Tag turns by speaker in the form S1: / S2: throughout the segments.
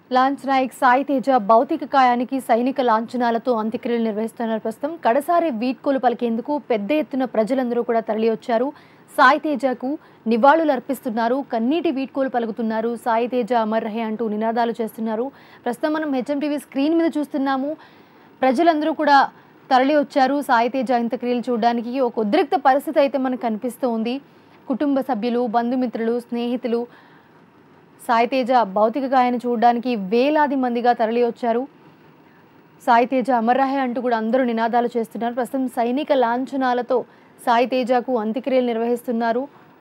S1: launch Naik Sai Teja భౌతిక కాయానికి సైనిక లాంఛనాలతో అంత్యక్రియలు నిర్వహిస్తున్నారు ప్రస్తుతం కడసారి వీడ్కోలు పలికేందుకు పెద్ద ఎత్తున ప్రజలందరూ కూడా తరలి వచ్చారు సాయి తేజకు నివాళులు అర్పిస్తున్నారు కన్నీటి వీడ్కోలు పలుకుతున్నారు సాయి తేజ అమర్ రహే అంటూ నినాదాలు చేస్తున్నారు ప్రస్తుతం మనం హెచ్ఎం టీవీ స్క్రీన్ మీద చూస్తున్నాము ప్రజలందరూ కూడా తరలి వచ్చారు సాయి తేజ అంత్యక్రియలు చూడడానికి ఒక ఉద్రిక్త పరిస్థితి అయితే మనకు కనిపిస్తూ ఉంది కుటుంబ సభ్యులు బంధుమిత్రులు స్నేహితులు సాయి తేజ భౌతిక గాయాన్ని చూడడానికి వేలాది మందిగా తరలి వచ్చారు సాయి తేజ అమర్రాహే అంటూ కూడా అందరూ నినాదాలు చేస్తున్నారు ప్రస్తుతం సైనిక లాంఛనాలతో సాయి తేజకు అంత్యక్రియలు నిర్వహిస్తున్నారు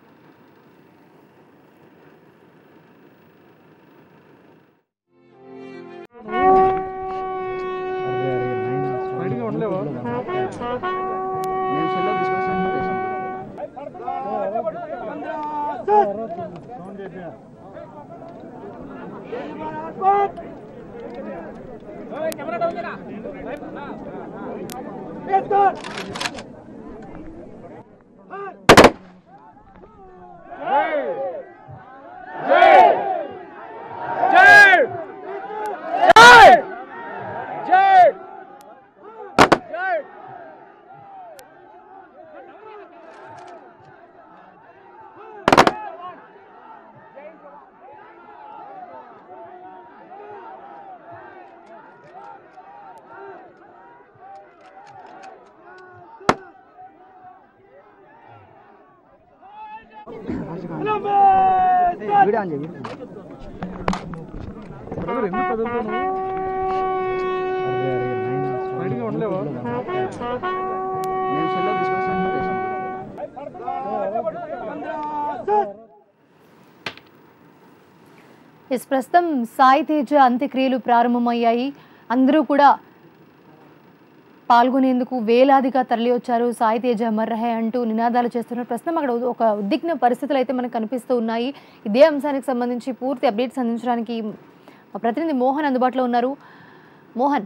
S2: బయటికి ఉండలేవా
S3: నేను సెల్లో తీసుకొస్తాను వీడియో ఆన్ చేయి
S2: బ్రదర్ ఎందుకు కదులుతున్నావు బయటికి ఉండలేవా
S3: నేను సెల్లో తీసుకొస్తాను
S1: ఎస్ ప్రస్తుతం సాయి తేజ అంత్యక్రియలు ప్రారంభమయ్యాయి అందరూ కూడా పాల్గొనేందుకు వేలాదిగా తరలి వచ్చారు సాయి తేజ అమర్రహే అంటూ నినాదాలు చేస్తున్నారు ప్రస్తుతం అక్కడ ఒక ఉద్విగ్న పరిస్థితులు అయితే మనకు కనిపిస్తూ ఉన్నాయి ఇదే అంశానికి సంబంధించి పూర్తి అప్డేట్స్ అందించడానికి మా ప్రతినిధి మోహన్ అందుబాటులో ఉన్నారు మోహన్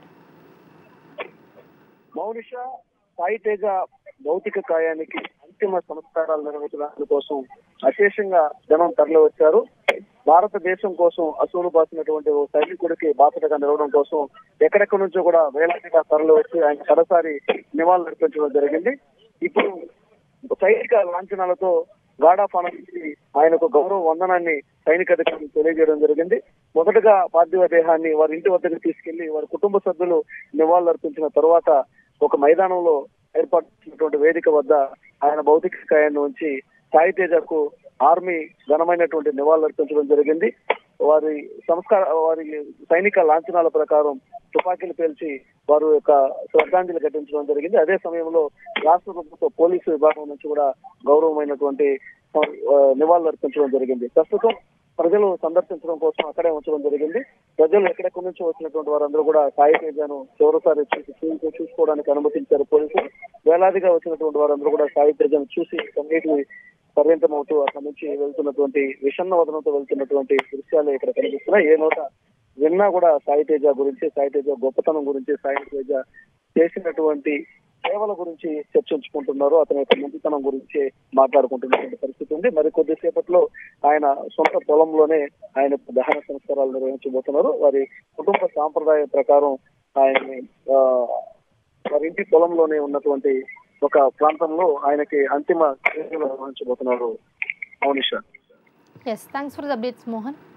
S4: మౌనిష సాయి తేజ భౌతిక కాయానికి అంతిమ సంస్కారాలు నిర్వహించడానికి కోసం అశేషంగా జనం తరలి వచ్చారు భారతదేశం కోసం అసూలు బాసినటువంటి ఓ సైనికుడికి బాధ్యతగా నిలవడం కోసం ఎక్కడెక్కడి నుంచో కూడా వేలాదిగా తరలి వచ్చి ఆయన కడసారి నివాళులు అర్పించడం జరిగింది ఇప్పుడు సైనిక లాంఛనాలతో గాడ్ ఆఫ్ ఆనర్ ఇచ్చి ఆయనకు గౌరవ వందనాన్ని సైనిక అధికారులు తెలియజేయడం జరిగింది మొదటగా పార్థివ దేహాన్ని వారి ఇంటి వద్దకు తీసుకెళ్లి వారి కుటుంబ సభ్యులు నివాళులు అర్పించిన తర్వాత ఒక మైదానంలో ఏర్పాటు చేసినటువంటి వేదిక వద్ద ఆయన భౌతిక కాయాన్ని ఉంచి సాయి తేజకు ఆర్మీ ఘనమైనటువంటి నివాళులు అర్పించడం జరిగింది వారి సంస్కార వారి సైనిక లాంఛనాల ప్రకారం తుపాకీలు పేల్చి వారు యొక్క శ్రద్ధాంజలి ఘటించడం జరిగింది అదే సమయంలో రాష్ట్ర ప్రభుత్వ పోలీసు విభాగం నుంచి కూడా గౌరవమైనటువంటి ఆ, నివాళులు అర్పించడం జరిగింది ప్రస్తుతం ప్రజలు సందర్శించడం కోసం అక్కడే ఉంచడం జరిగింది ప్రజలు ఎక్కడెక్కడి నుంచి వచ్చినటువంటి వారందరూ కూడా సాయి తేజను చివరిసారి చూసి చూసి- చూసుకోవడానికి అనుమతించారు పోలీసులు వేలాదిగా వచ్చినటువంటి వారందరూ కూడా సాయి తేజను చూసి కన్నీటి పర్యంతం అవుతూ అక్కడి నుంచి వెళ్తున్నటువంటి విషన్న వదనంతో వెళ్తున్నటువంటి దృశ్యాలు ఇక్కడ కనిపిస్తున్నాయి ఏ నోట విన్నా కూడా సాయి తేజ గురించి సాయి తేజ గొప్పతనం గురించి సాయి తేజ చేసినటువంటి సేవల గురించి చర్చించుకుంటున్నారు అతని యొక్క మంచితనం గురించి మాట్లాడుకుంటున్నటువంటి పరిస్థితి ఉంది మరి కొద్దిసేపట్లో ఆయన సొంత పొలంలోనే ఆయన దహన సంస్కారాలు నిర్వహించబోతున్నారు వారి కుటుంబ సాంప్రదాయం ప్రకారం ఆయన్ని ఆ, వారి ఇంటి పొలంలోనే ఉన్నటువంటి ఒక ప్రాంతంలో ఆయనకి అంతిమ క్రియలు నిర్వహించబోతున్నారు Mounisha
S1: yes thanks for the updates Mohan